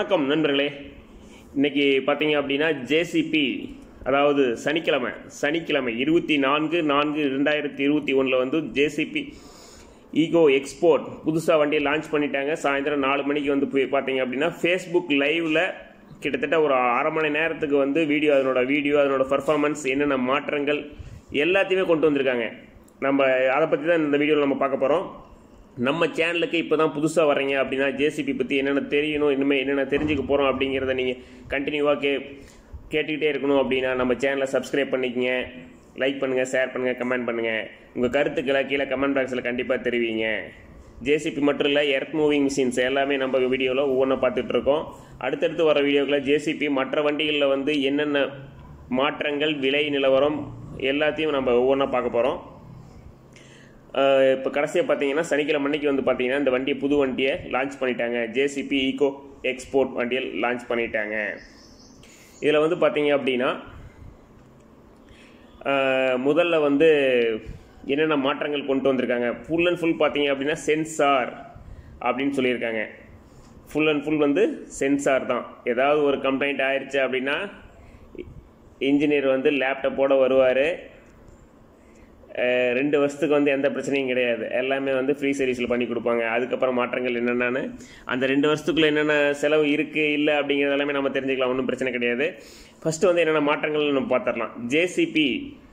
வணக்கம் நண்பர்களே இன்னைக்கு பார்த்தீங்க அப்படின்னா ஜேசிபி அதாவது சனிக்கிழமை சனிக்கிழமை இருபத்தி நான்கு நான்கு ரெண்டாயிரத்தி இருபத்தி ஒன்றில் வந்து ஜேசிபி ஈகோ எக்ஸ்போர்ட் புதுசாக வண்டியை லான்ச் பண்ணிட்டாங்க சாயந்தரம் நாலு மணிக்கு வந்து போய் பார்த்தீங்க அப்படின்னா ஃபேஸ்புக் லைவில் கிட்டத்தட்ட ஒரு அரை மணி நேரத்துக்கு வந்து வீடியோ அதனோட வீடியோ அதனோட பர்ஃபார்மன்ஸ் என்னென்ன மாற்றங்கள் எல்லாத்தையுமே கொண்டு வந்திருக்காங்க நம்ம அதை பற்றி தான் இந்த வீடியோவில் நம்ம பார்க்க போகிறோம் நம்ம சேனலுக்கு இப்போ தான் புதுசாக வரீங்க அப்படின்னா ஜேசிபி பற்றி என்னென்ன தெரியணும் இனிமேல் என்னென்ன தெரிஞ்சுக்க போகிறோம் அப்படிங்கிறத நீங்கள் கண்டினியூவாக கே கேட்டுக்கிட்டே இருக்கணும் அப்படின்னா நம்ம சேனலை சப்ஸ்கிரைப் பண்ணிக்கங்க லைக் பண்ணுங்கள் ஷேர் பண்ணுங்கள் கமெண்ட் பண்ணுங்கள் உங்கள் கருத்துக்களை கீழே கமெண்ட் பாக்ஸில் கண்டிப்பாக தெரிவிங்க ஜேசிபி மட்டும் இல்லை எர்த் மூவிங் மிஷின்ஸ் எல்லாமே நம்ம வீடியோவில் ஒவ்வொன்றும் பார்த்துட்டு இருக்கோம் அடுத்தடுத்து வர வீடியோக்களில் ஜேசிபி மற்ற வண்டிகளில் வந்து என்னென்ன மாற்றங்கள் விலை நிலவரம் எல்லாத்தையும் நம்ம ஒவ்வொன்றா பார்க்க போகிறோம் இப்போ கடைசியாக பார்த்தீங்கன்னா சனிக்கிழமை அன்னைக்கு வந்து பார்த்தீங்கன்னா இந்த வண்டியை புது வண்டியை லான்ச் பண்ணிட்டாங்க ஜேசிபி ஈகோ எக்ஸ்போர்ட் வண்டியை லான்ச் பண்ணிட்டாங்க இதில் வந்து பார்த்தீங்க அப்படின்னா அஹ், முதல்ல வந்து என்னென்ன மாற்றங்கள் கொண்டு வந்திருக்காங்க ஃபுல் அண்ட் ஃபுல் பார்த்தீங்க அப்படின்னா சென்சார் அப்படின்னு சொல்லியிருக்காங்க ஃபுல் அண்ட் ஃபுல் வந்து சென்சார் தான் ஏதாவது ஒரு கம்ப்ளைண்ட் ஆயிடுச்சு அப்படின்னா இன்ஜினியர் வந்து லேப்டாப்போட வருவார் ரெண்டு வருஷத்துக்கு வந்து எந்த பிரச்சனையும் கிடையாது எல்லாமே வந்து ஃப்ரீ சர்வீஸில் பண்ணி கொடுப்பாங்க அதுக்கப்புறம் மாற்றங்கள் என்னென்னு அந்த ரெண்டு வருஷத்துக்குள்ள என்னென்ன செலவு இருக்குது இல்லை அப்படிங்கிறது எல்லாமே நம்ம தெரிஞ்சுக்கலாம் ஒன்றும் பிரச்சனை கிடையாது ஃபஸ்ட்டு வந்து என்னென்ன மாற்றங்கள் நம்ம பார்த்துடலாம் ஜேசிபி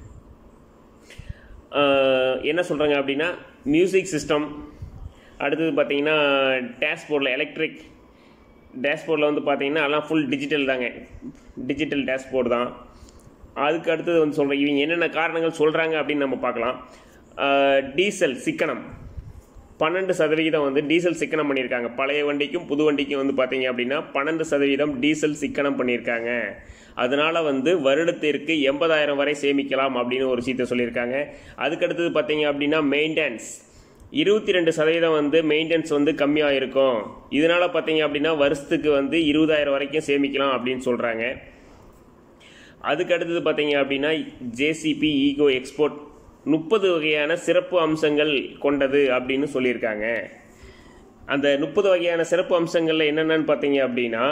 என்ன சொல்கிறாங்க அப்படின்னா மியூசிக் சிஸ்டம் அடுத்தது பார்த்தீங்கன்னா டேஷ்போர்டில் எலக்ட்ரிக் டேஷ்போர்டில் வந்து பார்த்தீங்கன்னா எல்லாம் ஃபுல் டிஜிட்டல் தாங்க டிஜிட்டல் டேஷ்போர்டு தான் அதுக்கு அடுத்தது வந்து சொல்கிறேன் இவங்க என்னென்ன காரணங்கள் சொல்கிறாங்க அப்படின்னு நம்ம பார்க்கலாம் அஹ், டீசல் சிக்கனம் பன்னெண்டு சதவிகிதம் வந்து டீசல் சிக்கனம் பண்ணியிருக்காங்க பழைய வண்டிக்கும் புது வண்டிக்கும் வந்து பார்த்தீங்க அப்படின்னா பன்னெண்டு சதவீதம் டீசல் சிக்கனம் பண்ணியிருக்காங்க அதனால வந்து வருடத்திற்கு எண்பதாயிரம் வரை சேமிக்கலாம் அப்படின்னு ஒரு விஷயத்தை சொல்லியிருக்காங்க அதுக்கடுத்தது பார்த்தீங்க அப்படின்னா மெயின்டெனன்ஸ் இருபத்தி ரெண்டு சதவீதம் வந்து மெயின்டெனன்ஸ் வந்து கம்மியாக இருக்கும் இதனால பார்த்தீங்க அப்படின்னா வருஷத்துக்கு வந்து இருபதாயிரம் வரைக்கும் சேமிக்கலாம் அப்படின்னு சொல்கிறாங்க அதுக்கு அடுத்தது பார்த்தீங்க அப்படின்னா ஜேசிபி ஈகோ எக்ஸ்போர்ட் முப்பது வகையான சிறப்பு அம்சங்கள் கொண்டது அப்படின்னு சொல்லியிருக்காங்க அந்த முப்பது வகையான சிறப்பு அம்சங்கள்ல என்னென்னு பார்த்தீங்க அப்படின்னா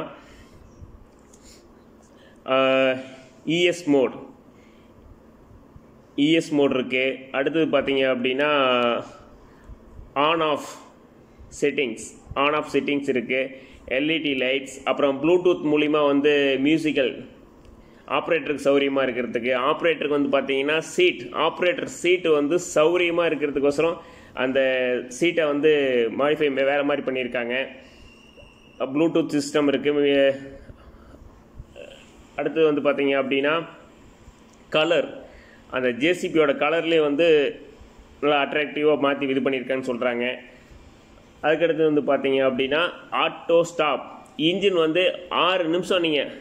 இஎஸ் மோட் இஎஸ் மோட் இருக்கு அடுத்தது பார்த்தீங்க அப்படின்னா on off settings on off settings இருக்கு எல்இடி லைட்ஸ் அப்புறம் ப்ளூடூத் மூலிமா வந்து மியூசிக்கல் ஆப்ரேட்டருக்கு சௌரியமாக இருக்கிறதுக்கு ஆப்ரேட்டருக்கு வந்து பார்த்தீங்கன்னா சீட் ஆப்ரேட்டர் சீட்டு வந்து சௌரியமாக இருக்கிறதுக்கோசரம் அந்த சீட்டை வந்து மாடிஃபை வேறு மாதிரி பண்ணியிருக்காங்க ப்ளூடூத் சிஸ்டம் இருக்குது அடுத்தது வந்து பார்த்தீங்க அப்படின்னா கலர் அந்த ஜேசிபியோட கலர்லேயே வந்து நல்லா அட்ராக்டிவாக மாற்றி இது பண்ணியிருக்கான்னு சொல்கிறாங்க அதுக்கடுத்து வந்து பார்த்தீங்க அப்படின்னா ஆட்டோ ஸ்டாப் இன்ஜின் வந்து ஆறு நிமிஷம் நீங்கள்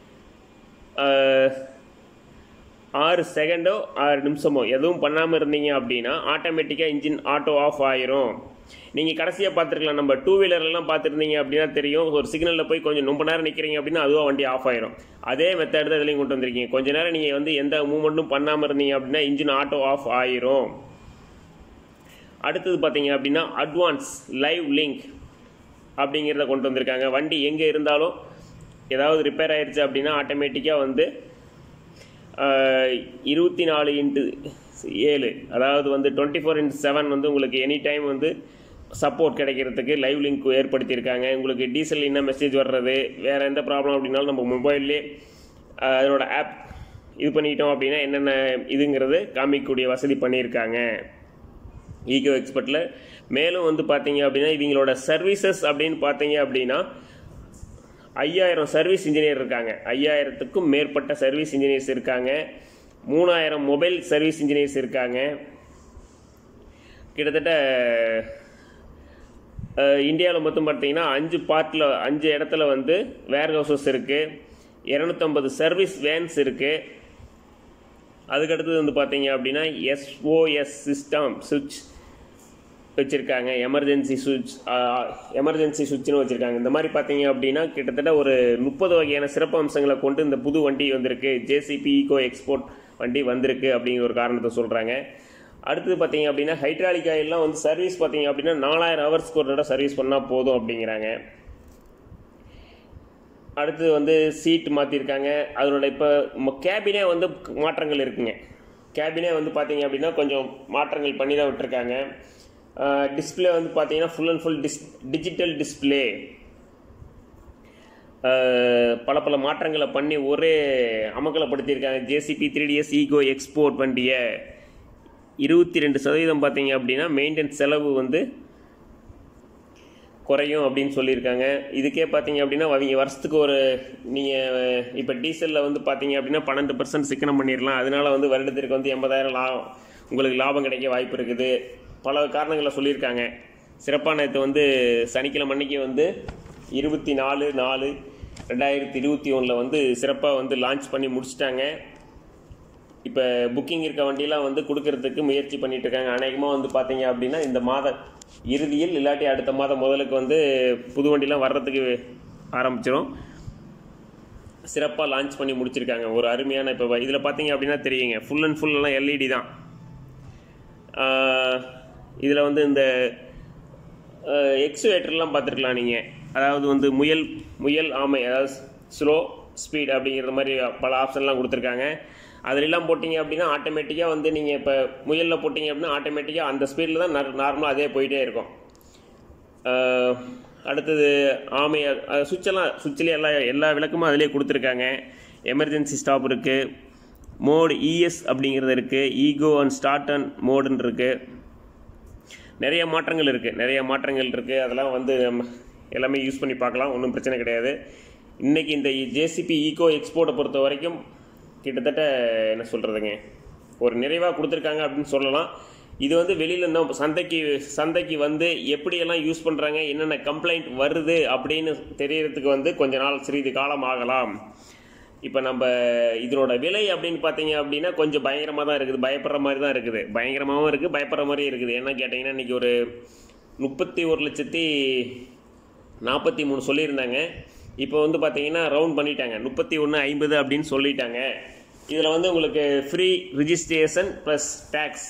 ஆறு செகண்டோ ஆறு நிமிஷமோ எதுவும் பண்ணாமல் இருந்தீங்க அப்படின்னா ஆட்டோமேட்டிக்காக இன்ஜின் ஆட்டோ ஆஃப் ஆயிரும் நீங்கள் கடைசியாக பார்த்துருக்கலாம் நம்ம டூ வீலர்லாம் பார்த்துருந்தீங்க அப்படின்னா தெரியும் ஒரு சிக்னலில் போய் கொஞ்சம் ரொம்ப நேரம் நிற்கிறீங்க அப்படின்னா அதுவாக வண்டி ஆஃப் ஆயிரும் அதே மெத்தட் தான் இதுலையும் கொண்டு வந்திருக்கீங்க கொஞ்ச நேரம் நீங்கள் வந்து எந்த மூவ்மெண்ட்டும் பண்ணாமல் இருந்தீங்க அப்படின்னா இன்ஜின் ஆட்டோ ஆஃப் ஆயிரும் அடுத்தது பார்த்தீங்க அப்படின்னா அட்வான்ஸ் லைவ் லிங்க் அப்படிங்கிறத கொண்டு வந்திருக்காங்க வண்டி எங்கே இருந்தாலும் ஏதாவது ரிப்பேர் ஆயிடுச்சு அப்படின்னா ஆட்டோமேட்டிக்காக வந்து இருபத்தி நாலு இன்ட்டு ஏழு அதாவது வந்து டுவெண்ட்டி ஃபோர் இன்ட்டு செவன் வந்து உங்களுக்கு எனி டைம் வந்து சப்போர்ட் கிடைக்கிறதுக்கு லைவ் லிங்க் ஏற்படுத்தியிருக்காங்க உங்களுக்கு டீசல் என்ன மெசேஜ் வர்றது வேறு எந்த ப்ராப்ளம் அப்படின்னாலும் நம்ம மொபைல்லே அதனோட ஆப் இது பண்ணிட்டோம் அப்படின்னா என்னென்ன இதுங்கிறது காமிக்கக்கூடிய வசதி பண்ணியிருக்காங்க ஈகோ எக்ஸ்பர்ட்டில் மேலும் வந்து பார்த்தீங்க அப்படின்னா இவங்களோட சர்வீசஸ் அப்படின்னு பார்த்தீங்க அப்படின்னா ஐயாயிரம் சர்வீஸ் இன்ஜினியர் இருக்காங்க ஐயாயிரத்துக்கும் மேற்பட்ட சர்வீஸ் இன்ஜினியர்ஸ் இருக்காங்க மூணாயிரம் மொபைல் சர்வீஸ் இன்ஜினியர்ஸ் இருக்காங்க கிட்டத்தட்ட இந்தியாவில் மொத்தம் பார்த்தீங்கன்னா அஞ்சு பார்ட்டில் அஞ்சு இடத்துல வந்து வேர் ஹவுசஸ் இருக்குது இரநூத்தம்பது சர்வீஸ் வேன்ஸ் இருக்குது அதுக்கடுத்தது வந்து பார்த்தீங்க அப்படின்னா எஸ்ஓஎஸ் சிஸ்டம் சுவிட்ச் வச்சுருக்காங்க எமர்ஜென்சி சுவிட்ச் எமர்ஜென்சி சுவிட்ச்னு வச்சுருக்காங்க இந்த மாதிரி பார்த்தீங்க அப்படின்னா கிட்டத்தட்ட ஒரு முப்பது வகையான சிறப்பு அம்சங்களை கொண்டு இந்த புது வண்டி வந்திருக்கு ஜேசிபி ஈகோ எக்ஸ்போர்ட் வண்டி வந்திருக்கு அப்படிங்கிற ஒரு காரணத்தை சொல்கிறாங்க அடுத்தது பார்த்தீங்க அப்படின்னா ஹைட்ராலிக் ஆயில்லாம் வந்து சர்வீஸ் பார்த்தீங்க அப்படின்னா நாலாயிரம் ஹவர்ஸ்க்கு ஒரு தடவை சர்வீஸ் பண்ணால் போதும் அப்படிங்கிறாங்க அடுத்து வந்து சீட் மாற்றிருக்காங்க அதனோட இப்போ கேபினே வந்து மாற்றங்கள் இருக்குங்க கேபினே வந்து பார்த்தீங்க அப்படின்னா கொஞ்சம் மாற்றங்கள் பண்ணி தான் விட்டுருக்காங்க டிஸ்பிளே வந்து பார்த்தீங்கன்னா full and full dis digital display பல பல மாற்றங்களை பண்ணி ஒரே அமக்கலப்படுத்தியிருக்காங்க JCB three DS eco export வண்டியை இருபத்தி ரெண்டு சதவீதம் பார்த்தீங்க அப்படின்னா மெயின்டெனன்ஸ் செலவு வந்து குறையும் அப்படின்னு சொல்லியிருக்காங்க இதுக்கே பார்த்தீங்க அப்படின்னா அவங்க வருஷத்துக்கு ஒரு நீங்கள் இப்போ டீசலில் வந்து பார்த்தீங்க அப்படின்னா பன்னெண்டு பர்சன்ட் சிக்கனம் பண்ணிடலாம் அதனால வந்து வருடத்திற்கு வந்து எண்பதாயிரம் லாபம் உங்களுக்கு லாபம் கிடைக்க வாய்ப்பு இருக்குது பல காரணங்களை சொல்லியிருக்காங்க சிறப்பான நேற்று வந்து சனிக்கிழமை அன்னைக்கு வந்து இருபத்தி நாலு நாலு ரெண்டாயிரத்தி இருபத்தி ஒன்றில் வந்து சிறப்பாக வந்து லான்ச் பண்ணி முடிச்சிட்டாங்க இப்போ புக்கிங் இருக்க வண்டியெலாம் வந்து கொடுக்கறதுக்கு முயற்சி பண்ணிட்டு இருக்காங்க அநேகமாக வந்து பார்த்தீங்க அப்படின்னா இந்த மாத இறுதியில் இல்லாட்டி அடுத்த மாதம் முதலுக்கு வந்து புது வண்டிலாம் வர்றதுக்கு ஆரம்பிச்சிடும் சிறப்பாக லான்ச் பண்ணி முடிச்சிருக்காங்க ஒரு அருமையான இப்போ இதில் பார்த்தீங்க அப்படின்னா தெரியுங்க ஃபுல் அண்ட் ஃபுல் எல்லாம் எல்இடி தான் இதில் வந்து இந்த எக்ஸுவேட்டர்லாம் பார்த்துருக்கலாம் நீங்கள் அதாவது வந்து முயல் முயல் ஆமை அதாவது ஸ்லோ ஸ்பீட் அப்படிங்கிற மாதிரி பல ஆப்ஷன்லாம் கொடுத்துருக்காங்க அதிலெல்லாம் போட்டிங்க அப்படின்னா ஆட்டோமேட்டிக்காக வந்து நீங்கள் இப்போ முயலில் போட்டிங்க அப்படின்னா ஆட்டோமேட்டிக்காக அந்த ஸ்பீடில் தான் நார்மலாக அதே போயிட்டே இருக்கும் அஹ், அடுத்தது ஆமை சுவிட்செல்லாம் சுவிட்சிலே எல்லா எல்லா விளக்கமும் அதிலே கொடுத்துருக்காங்க எமர்ஜென்சி ஸ்டாப் இருக்குது மோடு இஎஸ் அப்படிங்கிறது இருக்குது ஈகோ அண்ட் ஸ்டார்ட் அண்ட் மோடுன்னு இருக்குது நிறைய மாற்றங்கள் இருக்குது நிறைய மாற்றங்கள் இருக்குது அதெல்லாம் வந்து நம்ம எல்லாமே யூஸ் பண்ணி பார்க்கலாம் ஒன்றும் பிரச்சனை கிடையாது இன்றைக்கி இந்த ஜேசிபி ஈகோ எக்ஸ்போர்ட்டை பொறுத்த வரைக்கும் கிட்டத்தட்ட என்ன சொல்கிறதுங்க ஒரு நிறைவாக கொடுத்துருக்காங்க அப்படின்னு சொல்லலாம் இது வந்து வெளியில் இன்னும் சந்தைக்கு சந்தைக்கு வந்து எப்படியெல்லாம் யூஸ் பண்ணுறாங்க என்னென்ன கம்ப்ளைண்ட் வருது அப்படின்னு தெரியறதுக்கு வந்து கொஞ்ச நாள் சிறிது காலம் ஆகலாம் இப்போ நம்ம இதனோட விலை அப்படின்னு பார்த்தீங்க அப்படின்னா கொஞ்சம் பயங்கரமாக தான் இருக்குது பயப்படுற மாதிரி தான் இருக்குது பயங்கரமாகவும் இருக்குது பயப்படுற மாதிரியும் இருக்குது என்ன கேட்டிங்கன்னா இன்றைக்கி ஒரு முப்பத்தி ஒரு லட்சத்தி நாற்பத்தி மூணு சொல்லியிருந்தாங்க இப்போ வந்து பார்த்தீங்கன்னா ரவுண்ட் பண்ணிட்டாங்க முப்பத்தி ஒன்று ஐம்பது அப்படின்னு சொல்லிட்டாங்க இதில் வந்து உங்களுக்கு ஃப்ரீ ரிஜிஸ்ட்ரேஷன் ப்ளஸ் டேக்ஸ்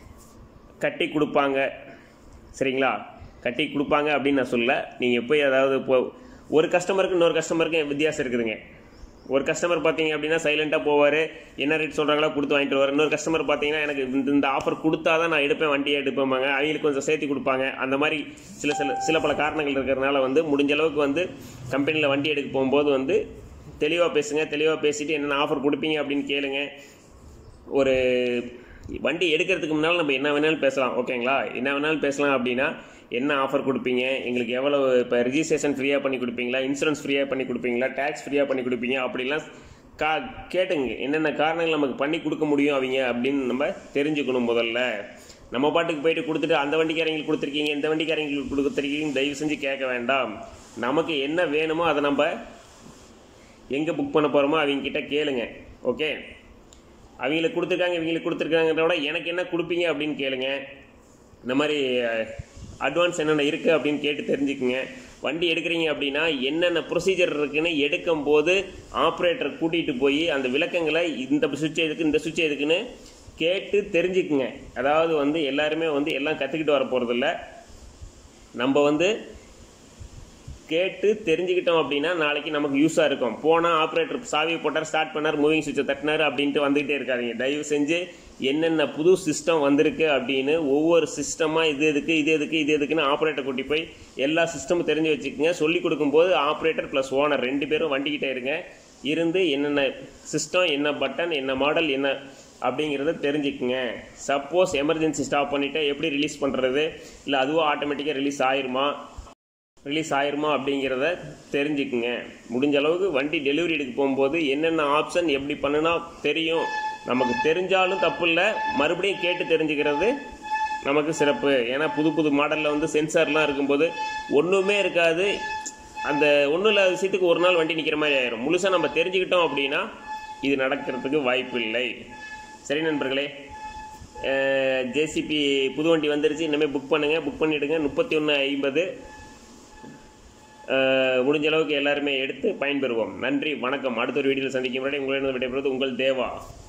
கட்டி கொடுப்பாங்க சரிங்களா கட்டி கொடுப்பாங்க அப்படின்னு நான் சொல்ல நீங்கள் போய் அதாவது இப்போ ஒரு கஸ்டமருக்கு இன்னொரு கஸ்டமருக்கு வித்தியாசம் இருக்குதுங்க ஒரு கஸ்டமர் பார்த்தீங்க அப்படின்னா சைலண்ட்டாக போவார் என்ன ரேட் சொல்கிறாங்களோ கொடுத்து வாங்கிட்டு வருவார் இன்னொரு கஸ்டமர் பார்த்தீங்கன்னா எனக்கு இந்த இந்த ஆஃபர் கொடுத்தா தான் நான் எடுப்பேன் வண்டியை எடுப்பேம்பாங்க அவங்களுக்கு கொஞ்சம் சேர்த்து கொடுப்பாங்க அந்த மாதிரி சில சில சில பல காரணங்கள் இருக்கிறதுனால வந்து முடிஞ்ச அளவுக்கு வந்து கம்பெனியில் வண்டி எடுக்க போகும்போது வந்து தெளிவாக பேசுங்க தெளிவாக பேசிட்டு என்னென்ன ஆஃபர் கொடுப்பீங்க அப்படின்னு கேளுங்க ஒரு வண்டி எடுக்கிறதுக்கு முன்னால் நம்ம என்ன வேணாலும் பேசலாம் ஓகேங்களா என்ன வேணாலும் பேசலாம் அப்படின்னா என்ன ஆஃபர் கொடுப்பீங்க எங்களுக்கு எவ்வளோ இப்போ ரிஜிஸ்ட்ரேஷன் ஃப்ரீயாக பண்ணி கொடுப்பீங்களா இன்சூரன்ஸ் ஃப்ரீயாக பண்ணி கொடுப்பீங்களா டேக்ஸ் ஃப்ரீயாக பண்ணி கொடுப்பீங்க அப்படிலாம் கா கேட்டுங்க என்னென்ன காரணங்கள் நமக்கு பண்ணி கொடுக்க முடியும் அவங்க அப்படின்னு நம்ம தெரிஞ்சுக்கணும் முதல்ல நம்ம பாட்டுக்கு போயிட்டு கொடுத்துட்டு அந்த வண்டிக்காரங்களுக்கு கொடுத்துருக்கீங்க இந்த வண்டிக்காரங்களுக்கு கொடுத்துருக்கீங்க தயவு செஞ்சு கேட்க வேண்டாம் நமக்கு என்ன வேணுமோ அதை நம்ம எங்கே புக் பண்ண போகிறோமோ அவங்க கிட்ட கேளுங்க ஓகே அவங்களுக்கு கொடுத்துருக்காங்க இவங்களுக்கு கொடுத்துருக்காங்கிறத விட எனக்கு என்ன கொடுப்பீங்க அப்படின்னு கேளுங்க இந்த மாதிரி அட்வான்ஸ் என்னென்ன இருக்குது அப்படின்னு கேட்டு தெரிஞ்சுக்குங்க வண்டி எடுக்கிறீங்க அப்படின்னா என்னென்ன ப்ரொசீஜர் இருக்குன்னு எடுக்கும்போது ஆப்ரேட்டர் கூட்டிகிட்டு போய் அந்த விளக்கங்களை இந்த சுவிட்ச் எதுக்கு இந்த சுவிட்ச் எதுக்குன்னு கேட்டு தெரிஞ்சுக்குங்க அதாவது வந்து எல்லாருமே வந்து எல்லாம் கற்றுக்கிட்டு வர போகிறதில்ல நம்ம வந்து கேட்டு தெரிஞ்சுக்கிட்டோம் அப்படின்னா நாளைக்கு நமக்கு யூஸாக இருக்கும் போனால் ஆப்ரேட்டர் சாவி போட்டார் ஸ்டார்ட் பண்ணார் மூவிங் சுவிட்சை தட்டினார் அப்படின்ட்டு வந்துகிட்டே இருக்காதீங்க தயவு செஞ்சு என்னென்ன புது சிஸ்டம் வந்திருக்கு அப்படின்னு ஒவ்வொரு சிஸ்டமாக இது எதுக்கு இது எதுக்கு இது எதுக்குன்னு ஆப்ரேட்டர் கூட்டி போய் எல்லா சிஸ்டமும் தெரிஞ்சு வச்சுக்கோங்க சொல்லி கொடுக்கும்போது ஆப்ரேட்டர் ப்ளஸ் ஓனர் ரெண்டு பேரும் வண்டிக்கிட்டே இருங்க இருந்து என்னென்ன சிஸ்டம் என்ன பட்டன் என்ன மாடல் என்ன அப்படிங்கிறத தெரிஞ்சுக்குங்க சப்போஸ் எமர்ஜென்சி ஸ்டாப் பண்ணிவிட்டு எப்படி ரிலீஸ் பண்ணுறது இல்லை அதுவும் ஆட்டோமேட்டிக்காக ரிலீஸ் ஆயிருமா ரிலீஸ் ஆயிருமா அப்படிங்கிறத தெரிஞ்சுக்குங்க முடிஞ்ச அளவுக்கு வண்டி டெலிவரி எடுக்க போகும்போது என்னென்ன ஆப்ஷன் எப்படி பண்ணுனா தெரியும் நமக்கு தெரிஞ்சாலும் தப்பு இல்லை மறுபடியும் கேட்டு தெரிஞ்சுக்கிறது நமக்கு சிறப்பு ஏன்னா புது புது மாடலில் வந்து சென்சார்லாம் இருக்கும்போது ஒன்றுமே இருக்காது அந்த ஒன்றும் இல்லாத விஷயத்துக்கு ஒரு நாள் வண்டி நிற்கிற மாதிரி ஆயிரும் முழுசாக நம்ம தெரிஞ்சுக்கிட்டோம் அப்படின்னா இது நடக்கிறதுக்கு வாய்ப்பு இல்லை சரி நண்பர்களே ஜேசிபி புது வண்டி வந்துருச்சு இனிமேல் புக் பண்ணுங்கள் புக் பண்ணிவிடுங்க முப்பத்தி ஒன்று ஐம்பது அஹ் முடிஞ்ச அளவுக்கு எல்லாருமே எடுத்து பயன்பெறுவோம் நன்றி வணக்கம் அடுத்த ஒரு வீடியோவில் சந்திக்கும் முன்னாடி உங்களிடம் விடைபெறுவது உங்கள் தேவா